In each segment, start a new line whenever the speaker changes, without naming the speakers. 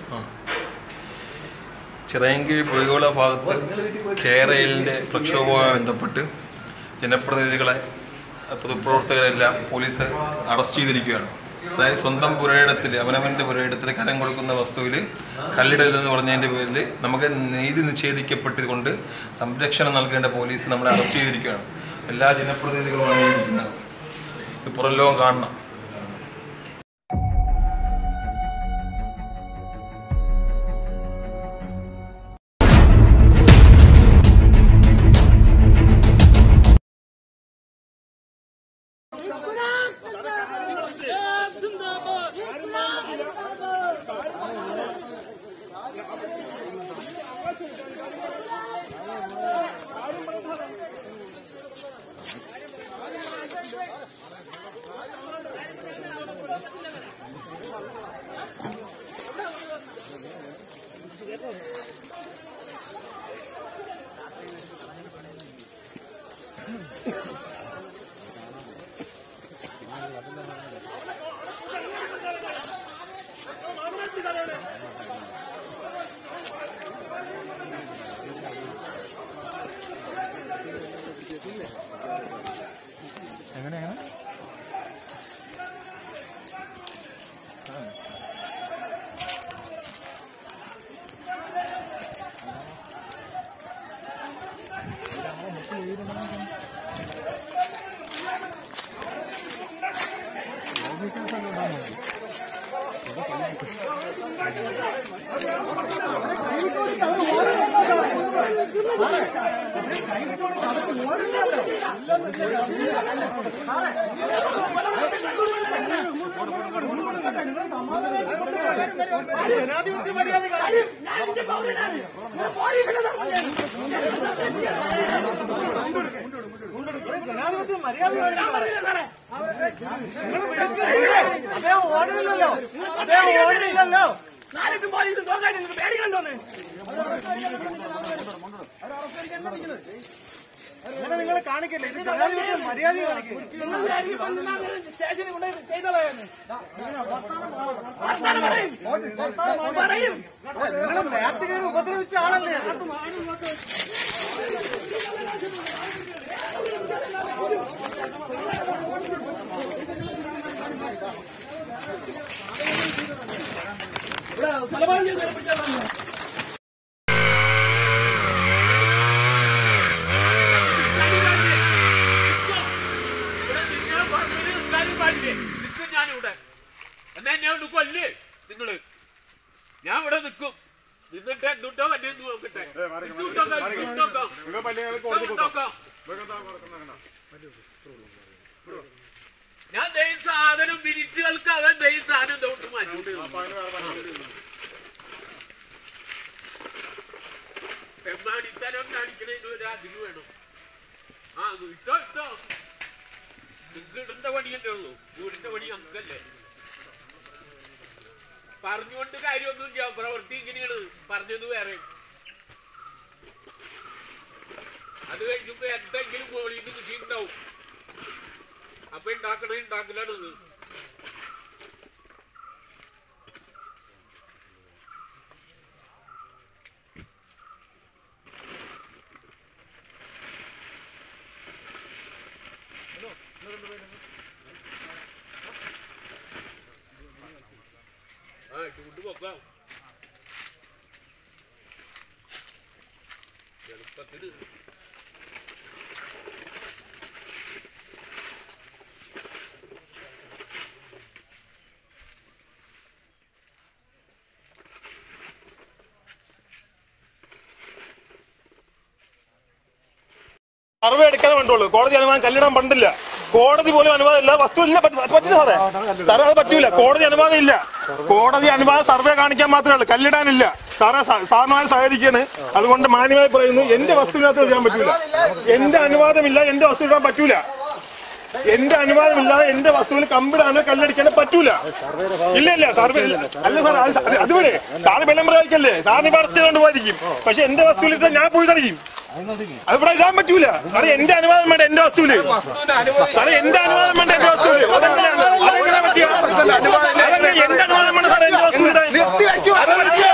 ചിറയൻകീഴ് പുയകോള ഭാഗത്ത് കേരളിൻ്റെ പ്രക്ഷോഭവുമായി ബന്ധപ്പെട്ട് ജനപ്രതിനിധികളെ പൊതുപ്രവർത്തകരെല്ലാം police arrest ചെയ്തിരിക്കുകയാണ് അതായത് സ്വന്തം പുരയിടത്തിൽ അവനവൻ്റെ പുരയിടത്തിൽ കരം കൊടുക്കുന്ന വസ്തുവിൽ കല്ലിടലെന്ന് പറഞ്ഞതിൻ്റെ പേരിൽ നമുക്ക് നീതി നിഷേധിക്കപ്പെട്ടത് കൊണ്ട് സംരക്ഷണം നൽകേണ്ട പോലീസ് നമ്മളെ അറസ്റ്റ് ചെയ്തിരിക്കുകയാണ് എല്ലാ ജനപ്രതിനിധികളുമാണ് ഈ ഇരിക്കുന്നത് ഇത് പുറം ലോകം കാണണം
അദ്ദേഹം ഓടുന്നില്ലല്ലോ അദ്ദേഹം ഓടുന്നില്ലല്ലോ നാലിട്ട് പോലീസ് നോക്കായിട്ട് നിങ്ങൾക്ക് പേടിക്കണ്ടോന്ന് അങ്ങനെ നിങ്ങൾ കാണിക്കല്ലേ ഇത് ജനാധിപത്യം മര്യാദ കാണിക്കും നിങ്ങൾ സ്റ്റേഷനിൽ കൊണ്ട് ചെയ്തോളായിരുന്നു വർത്താനം പറയും പറയും നിങ്ങൾ പ്രാർത്ഥിക്കാൻ ഉപദ്രവിച്ച ആളല്ലേ ഇവിടെ കൊലപാതകം ചെയ്ത് ഏൽപ്പിച്ചതാണ്.
ഞാനിവിടെ എന്നാ ഞാൻ ഇവിടെ കൊല്ലേ നിങ്ങള് ഞാൻ ഇവിടെ നിൽക്കും നിന്നിട്ട് എന്തുണ്ടോ വല്യെന്ന് നോക്കട്ടെ ഇതുണ്ടോക്കാം, ഇതുണ്ടോക്കാം. ഇതുണ്ടോക്കാം. ഞാൻ ദൈ സാധനം മിനിറ്റുകൾക്ക് അത് ദൈ സാധനം തൊട്ട് മാറ്റി പെമ്മാടിത്തരം കാണിക്കണതിന് ഒരു അതിന് വേണം ആ ഇട്ടോ ഇട്ടോ നിങ്ങൾക്ക് ഇടേണ്ട പണിയല്ലേ ഉള്ളൂ വീടിന്റെ പണി നമുക്കല്ലേ പറഞ്ഞുകൊണ്ട് കാര്യമൊന്നുമില്ല പ്രവൃത്തി ഇങ്ങനെയാണ് പറഞ്ഞത് വേറെ അത് കഴിഞ്ഞപ്പോ എന്തെങ്കിലും മോളിൽ നിന്ന് കൃഷി ഉണ്ടാവും അപ്പൊ ഉണ്ടാക്കണ ഉണ്ടാക്കലാണത് ആ ചൂട് പൊക്കാം എളുപ്പത്തിന്
സർവേ എടുക്കാനേ വേണ്ടുള്ളൂ കോടതി അനുവാദം കല്ലിടാൻ പണ്ടില്ല കോടതി പോലും അനുവാദം ഇല്ല വസ്തു ഇല്ല പറ്റ- പറ്റില്ല സാറേ സാറേ അത് പറ്റൂല കോടതി അനുവാദം ഇല്ല കോടതി അനുവാദം സർവേ കാണിക്കാൻ മാത്രമേ ഉള്ളൂ കല്ലിടാനില്ല സാറേ സ- സാറിനുമായി സഹകരിക്കാണ് അതുകൊണ്ട് മാന്യമായി പറയുന്നു എന്റെ വസ്തുവിനകത്ത് ഇടാൻ പറ്റൂല എന്റെ അനുവാദമില്ല എന്റെ വസ്തു ഇടാൻ പറ്റൂല എന്റെ അനുവാദമില്ലാതെ എന്റെ വസ്തുവിൽ കമ്പിടാനോ കല്ലടിക്കാനോ പറ്റൂല ഇല്ല ഇല്ല സർവേ ഇല്ല. അല്ല സാർ അത് അത് അതുവിടെ സാറ് ബലം പ്രയോഗിക്കല്ലേ സാറിന് ഇപ്പൊ അറസ്റ്റ് ചെയ്തുകൊണ്ട് പോയിരിക്കും പക്ഷെ എന്റെ വസ്തുവിലിട്ട് ഞാൻ പോയി തടിക്കും അത് ഇവിടെ ഇടാൻ പറ്റൂല സാറേ എന്റെ അനുവാദം വേണ്ട എന്റെ വസ്തുവില് സാറേ എന്റെ അനുവാദം വേണ്ട എന്റെ വസ്തുവില് അതെങ്ങനെയാണ്? അതെങ്ങനെ പറ്റിയ? അതെങ്ങനെ എന്റെ അനുവാദം വേണ്ട സാറേ എന്റെ വസ്തുവിൽ ഇടാൻ? അത് മനസ്സിലായി.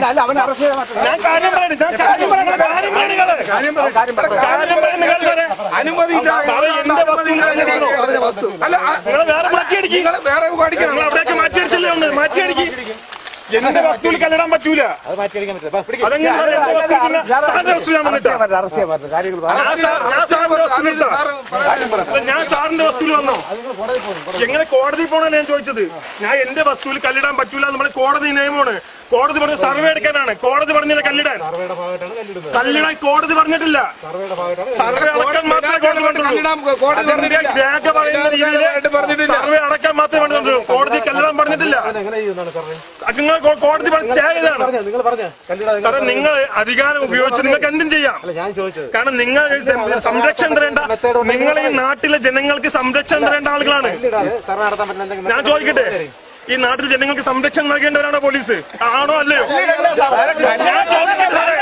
അല്ല അവനെ അറസ്റ്റ് ചെയ്യാൻ പറ്റില്ല
ഞാൻ കാര്യം പറയണേ ഞാൻ കാര്യം പറയണേ കാര്യം പറയണേ നിങ്ങള്.
കാര്യം പറ കാര്യം പറ
കാര്യം പറയണേ നിങ്ങൾ സാറേ സാറേ എന്റെ വസ്തു നിങ്ങൾ എങ്ങനെ തന്നു?
അവരെ വസ്തു
നിങ്ങൾ വേറെ മാറ്റിയടിക്ക് നിങ്ങൾ അവിടേക്ക് മാറ്റിയടിച്ചല്ലേ ഒന്ന് മാറ്റിയടിക്ക് എന്റെ വസ്തുവിൽ കല്ലിടാൻ പറ്റൂല
അത് മാറ്റിയടിക്കാൻ പറ്റില്ല
അതെങ്ങനെ സാറേ എന്റെ വസ്തു പിന്നെ സാറിന്റെ വസ്തു ഞാൻ വന്നിട്ടാ
അറസ്റ്റ് ചെയ്യാൻ പറ്റില്ല കാര്യങ്ങൾ പറ.
ഞാൻ സാർ- ഞാൻ സാറിന്റെ വസ്തുവിൽ ഇട്ടാ. അല്ല, ഞാൻ സാറിന്റെ വസ്തുവിൽ വന്നോ എങ്ങനെ കോടതി പോണെന്ന് ഞാൻ ചോദിച്ചത് ഞാൻ എന്റെ വസ്തുവിൽ കല്ലിടാൻ പറ്റൂല നമ്മുടെ കോടതി നിയമമാണ് കോടതി പറഞ്ഞ സർവേ എടുക്കാനാണ് കോടതി പറഞ്ഞില്ല കല്ലിടാൻ
സർവേയുടെ ഭാഗമായിട്ടാണ് കല്ലിടുന്നത്
കല്ലിടാൻ കോടതി പറഞ്ഞിട്ടില്ല
സർവേയുടെ ഭാഗമായിട്ടാണ്
സർവേ അടക്കാൻ മാത്രമേ കോടതി പറഞ്ഞിട്ടുള്ളൂ അതിന്റെ രേഖ പറയുന്ന രീതിയിൽ സർവേ അടക്കാൻ മാത്രമേ പറഞ്ഞിട്ടുള്ളൂ കോടതി കല്ലിടാൻ പറഞ്ഞിട്ടില്ല
കല്ലിടാൻ എങ്ങനെ ചെയ്യുന്നതാണ് സർവേ
അത് നിങ്ങൾ കോ- കോടതി പറഞ്ഞ സ്റ്റേ ചെയ്താണ്
പറഞ്ഞ നിങ്ങൾ പറഞ്ഞ കല്ലിടാൻ
സാറേ നിങ്ങൾ അധികാരം ഉപയോഗിച്ച് നിങ്ങൾക്ക് എന്തും ചെയ്യാം
അല്ല ഞാൻ ചോദിച്ചത്
കാരണം നിങ്ങൾ ഈ സം- സംരക്ഷണം തരേണ്ട നിങ്ങൾ ഈ നാട്ടിലെ ജനങ്ങൾക്ക് സംരക്ഷണം തരേണ്ട ആളുകളാണ്
കല്ലിടാതെ സർവേ നടത്താൻ പറ്റുന്ന എന്തെങ്കിലും
ഞാൻ ചോദിക്കട്ടെ ഈ നാട്ടിലെ ജനങ്ങൾക്ക് സംരക്ഷണം നൽകേണ്ടവരാണോ പോലീസ് ആണോ അല്ലയോ ഞാൻ ചോദിക്കട്ടെ സാറേ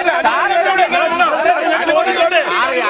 ഞാൻ ചോദിക്കട്ടെ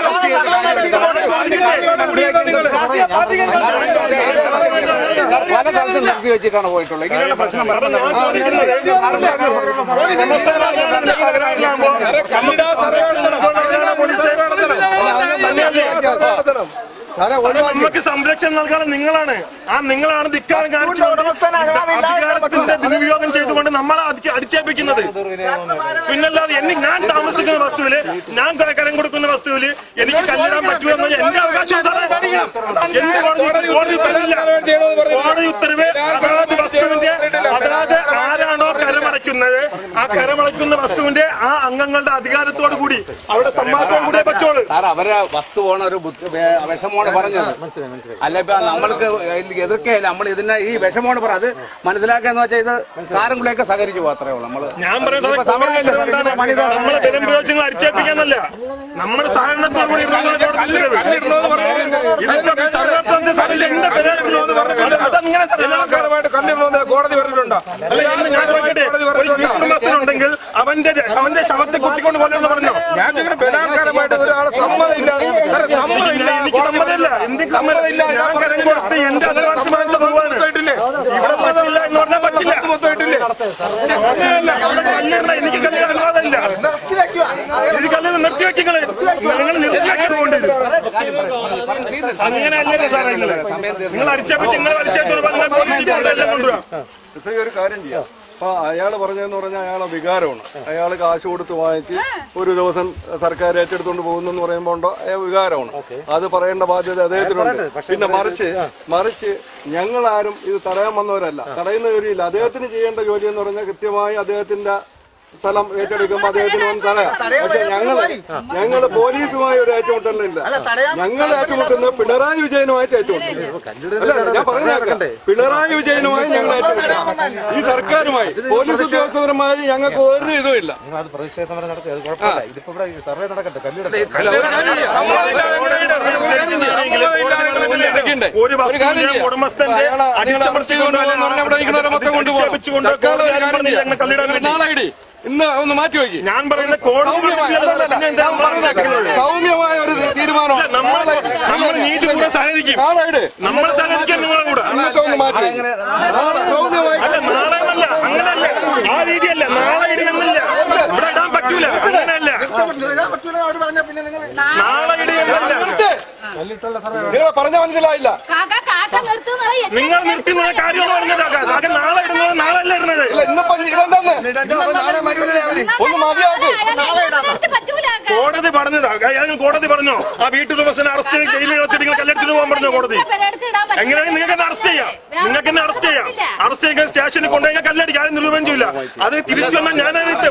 പല സ്ഥലത്തും നിർത്തി വെച്ചിട്ടാണ് പോയിട്ടുള്ളത് ഇങ്ങനെയുള്ള പ്രശ്നം
സാറേ, ഞാൻ ചോദിക്കുന്നത് നിയമസഭാംഗങ്ങളുടെ തകരാറിലാകുമ്പോ നമുക്ക് സംരക്ഷണം നൽകേണ്ടവരാണോ പോലീസ് തന്നെയല്ലേ
സാറേ
അത് നമുക്ക് സംരക്ഷണം നൽകാൻ നിങ്ങളാണ് ആ നിങ്ങളാണ് ധിക്കാരം കാണിച്ചുകൊണ്ട് അധികാരത്തിന്റെ ദുരുപയോഗം ചെയ്തുകൊണ്ട് നമ്മളെ അടി- അടിച്ചേൽപ്പിക്കുന്നത് പിന്നല്ലാതെ എന്നെ ഞാൻ താമസിക്കുന്ന വസ്തുവില് ഞാൻ കര- കരം കൊടുക്കുന്ന വസ്തുവില് എനിക്ക് കല്ലിടാൻ പറ്റൂ എന്ന് എന്റെ അവകാശം സാറേ. എന്ത് കോടതി കോടതി ഉത്തരവില്ല കോടതി ഉത്തരവ് അതാത് വസ്തുവിന്റെ അതാത് ആരാണോ കരമടയ്ക്കുന്നത് ആ കരമടയ്ക്കുന്ന വസ്തുവിന്റെ ആ അംഗങ്ങളുടെ അധികാരത്തോടു കൂടി അവിടെ സമ്മാനത്തോടു കൂടിയേ പറ്റുള്ളൂ
സാർ അവരെ വസ്തു പോണ ഒരു ബുദ്ധി- വേ- വിഷമമാണ് പറഞ്ഞത് അല്ല ഇപ്പൊ നമ്മൾക്ക് ഇതിൽ എതിർക്കയില്ല നമ്മൾ ഇതിനെ ഈ വിഷമമാണ് പറഞ്ഞത് അത് മനസ്സിലാക്കാന്ന് വെച്ചാൽ ഇത് സാറും കൂടെയൊക്കെ സഹകരിച്ചു പോകും അത്രേ ഉള്ളൂ നമ്മള്
ഞാൻ പറയുന്നത്
ഇപ്പൊ സമരമില്ല സാർ,
എന്താണ്?
ഇപ്പൊ പണിതാ-
നമ്മളെ ബലം പ്രയോഗിച്ചങ്ങൾ അടിച്ചേൽപ്പിക്കാന്നല്ല നമ്മുടെ സഹകരണത്തോടു കൂടി ഇവിടുന്ന് കോടതി ഉത്തരവ്. ഇതൊക്കെ സർവ്വതന്ത്രത്തിന്റെ സഭയിൽ എന്റെ പരാതിയിലും അത് അതങ്ങനെ
കോടതി പറഞ്ഞിട്ടുണ്ടോ
അല്ല, എന്ന് ഞാൻ ചോദിക്കട്ടെ, ഒരു കുടുംബസ്ഥനുണ്ടെങ്കിൽ അവന്റെ അവന്റെ ശവത്തെ കുത്തിക്കൊണ്ട് കൊല്ലെന്ന് പറഞ്ഞോ
ഞാൻ ചോദിക്കുന്നത് ബലാത്കാരമായിട്ട് ഒരാളെ സമ്മതമില്ല സമ്മതമില്ല
എനിക്ക് സമ്മതമില്ല എന്തെങ്കിലും സമ്മതമില്ല ഞാൻ കരം കൊടുത്ത് എന്റെ അധികാരത്തിൽ വാങ്ങിച്ച പോവാണ് ഇവിടെ പറ്റില്ല എന്ന് പറഞ്ഞാൽ പറ്റില്ല
മൊത്തമായിട്ടില്ലേ
ഇവിടെ കല്ലിടണ്ട എനിക്ക് കല്ലിടാൻ അനുവാദമില്ല ഇത് കല്ലിൽ നിർത്തിവെക്കങ്ങള് നിങ്ങൾ നിർത്തിവെക്കാൻ കൊണ്ടുവരും അങ്ങനെയല്ലേ സാറേ നിങ്ങള് നിങ്ങൾ അടിച്ചേപ്പിച്ച് നിങ്ങൾ അടിച്ചേത്തോട് നിങ്ങൾ പോലീസിൽ കൊണ്ടുവരും, എല്ലാം കൊണ്ടുവരാം
ഇപ്പൊ ഈ ഒരു കാര്യം ചെയ്യാം അപ്പൊ അയാൾ പറഞ്ഞതെന്ന് പറഞ്ഞാൽ അയാളെ വികാരമാണ് അയാൾ കാശ് കൊടുത്ത് വാങ്ങിച്ച് ഒരു ദിവസം സർക്കാർ ഏറ്റെടുത്തുകൊണ്ട് പോകുന്നു എന്ന് പറയുമ്പോൾ ഉണ്ടോ അയാൾ വികാരമാണ് അത് പറയേണ്ട ബാധ്യത അദ്ദേഹത്തിനുണ്ട് പിന്നെ മറിച്ച് മറിച്ച് ഞങ്ങളാരും ഇത് തടയാൻ വന്നവരല്ല തടയുന്ന ജോലിയില്ല അദ്ദേഹത്തിന് ചെയ്യേണ്ട ജോലി എന്ന് പറഞ്ഞാൽ കൃത്യമായി അദ്ദേഹത്തിന്റെ സ്ഥലം ഏറ്റെടുക്കുമ്പോൾ അദ്ദേഹത്തിന് വന്ന് തടയാം പക്ഷെ ഞങ്ങള് ഞങ്ങള് പോലീസുമായി ഒരു ഏറ്റുമുട്ടലില്ല ഞങ്ങൾ ഏറ്റുമുട്ടുന്നത് പിണറായി വിജയനുമായിട്ട് ഏറ്റുമുട്ടുന്നു അല്ല ഞാൻ പറയുന്നത് പിണറായി വിജയനുമായി ഞങ്ങൾ ഏറ്റുമുട്ടുന്നു ഈ സർക്കാരുമായി പോലീസ് ഉദ്യോഗസ്ഥരുമായി ഞങ്ങൾക്ക് ഒരു ഇതുമില്ല
നിങ്ങൾ അത് പ്രതിഷേധ സമരം നടത്തി അത് കുഴപ്പമില്ല ഇതിപ്പോ ഇവിടെ ഈ സർവേ നടക്കട്ടെ കല്ലിടട്ടെ
ഇടയ്ക്കുണ്ട്.
ഒരു
ഒരു കാര്യം
വസ്തുവിന്റെ
ചെയ്യാം.
ഉടമസ്ഥന്റെ
അയാളെ അയാളെ അറസ്റ്റ് ചെയ്തുകൊണ്ട് പോകുന്ന പറഞ്ഞാൽ ഇവിടെ നിൽക്കുന്നവരെ മൊത്തം കൊണ്ടുപോകും.
അടിച്ചേൽപ്പിച്ചുകൊണ്ട്
തൽക്കാലം ഒരു കാര്യം
കോടതി
ചെയ്യാം.
ഞങ്ങൾ കല്ലിടാൻ വേണ്ടി.
നാളെ ഇടി. ഇന്ന് ഒന്ന് മാറ്റി വയ്ക്കും
ഞാൻ പറയുന്ന കോടതി
സൗമ്യമായ ഒരു തീരുമാനം
നമ്മൾ നമ്മൾ നീതി കൂടെ സഹകരിക്കും
നാളെ ഇട്
നമ്മൾ സഹകരിക്കാൻ നിങ്ങളെ കൂടെ
ഇന്നത്തെ ഒന്ന് മാറ്റി വയ്ക്കും. നാളെ സൗമ്യമായി
അല്ല നാളെ എന്നല്ല അങ്ങനല്ല ആ രീതിയല്ല നാളെ ഇടുകയെന്നില്ല ഇവിടെ ഇടാൻ പറ്റൂല അങ്ങനെയല്ല നാളെ ഇടുകയെന്നല്ല
നിങ്ങൾ പറഞ്ഞ മനസ്സിലായില്ല
കാക്ക കാക്ക നിർത്തുന്ന
നിങ്ങൾ നിർത്തി നിന്ന കാര്യമാണ് പറഞ്ഞത് അത് നാളെ ഇടുന്നത് നാളെ അല്ല ഇടുന്നത്
ഇല്ല ഇന്നിപ്പോ ഇതെന്താന്ന് ഒന്ന് മതിയാക്ക്
പറ്റൂല കാക്ക.
കോടതി പറഞ്ഞതാ അയാൾ കോടതി പറഞ്ഞോ ആ വീട്ടുടമസ്ഥനെ അറസ്റ്റ് ചെയ്ത് ജയിലിൽ വെച്ചിട്ട് നിങ്ങൾ കല്ലെടുത്തിട്ട് പോകാൻ പറഞ്ഞോ കോടതി
പെരേടത്ത് ഇടാൻ പറ്റില്ല.
എങ്ങനെയാണെങ്കിൽ നിങ്ങൾക്ക് എന്നെ അറസ്റ്റ് ചെയ്യാം നിങ്ങൾക്ക് എന്നെ അറസ്റ്റ് ചെയ്യാം അറസ്റ്റ് ചെയ്യാൻ സ്റ്റേഷനിൽ കൊണ്ടുപോയി കല്ലടിക്ക് ആരും നിരൂപം ചെയ്യില്ല അത് തിരിച്ചു വന്നാൽ ഞാൻ അതിനെത്തും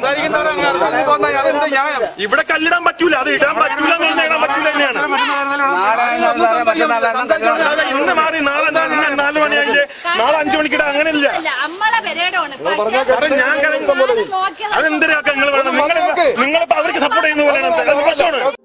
ഇവിടെ കല്ലിടാൻ പറ്റൂല അത് ഇടാൻ പറ്റൂല എന്ന് പറഞ്ഞാൽ ഇടാൻ പറ്റൂല തന്നെയാണ്
നാളെ സാറേ മറ്റന്നാളാണ് കല്യാണം
അല്ലാതെ ഇന്ന് മാറി നാളെ എന്താ ഇന്ന് നാല് മണിയായില്ലേ നാളെ അഞ്ചു മണിക്കിട അങ്ങനെയില്ല
അല്ല, അമ്മളെ പെരേടമാണ്
സാറേ ഞാൻ കരം അതെന്തിനാ നിങ്ങൾ വേണം നിങ്ങൾ നിങ്ങളിപ്പോ അവർക്ക് സപ്പോർട്ട് ചെയ്യുന്ന പോലെയാണ് അത് പ്രശ്നമാണ്